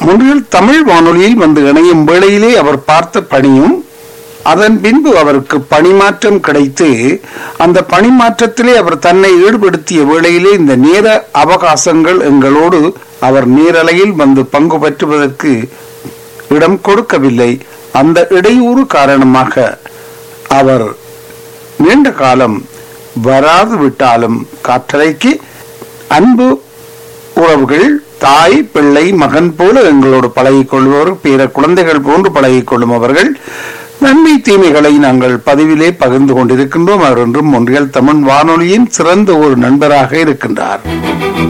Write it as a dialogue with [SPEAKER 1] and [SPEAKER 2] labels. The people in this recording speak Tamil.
[SPEAKER 1] முன்றில் தமிழ் வானொலியில் வந்து இணையும் வேளையிலே அவர் பார்த்த பணியும் அதன் பின்பு அவருக்கு பணிமாற்றம் கிடைத்து அந்த பணிமாற்றத்திலே அவர் தன்னை ஈடுபடுத்திய வேளையிலே இந்த நேர அவகாசங்கள் எங்களோடு அவர் நேரலையில் வந்து பங்கு பெற்றுவதற்கு இடம் கொடுக்கவில்லை அந்த இடையூறு காரணமாக அவர் நீண்ட காலம் வராது விட்டாலும் காற்றலைக்கு அன்பு உறவுகள் தாய் பிள்ளை மகன் போல எங்களோடு பழகிக் கொள்பவர் பிற குழந்தைகள் போன்று பழகிக் கொள்ளும் அவர்கள் நன்மை தீமைகளை நாங்கள் பதிவிலே பகிர்ந்து கொண்டிருக்கின்றோம் அவர் என்றும் ஒன்றியல் தமிழ் வானொலியின் சிறந்த ஒரு நண்பராக இருக்கின்றார்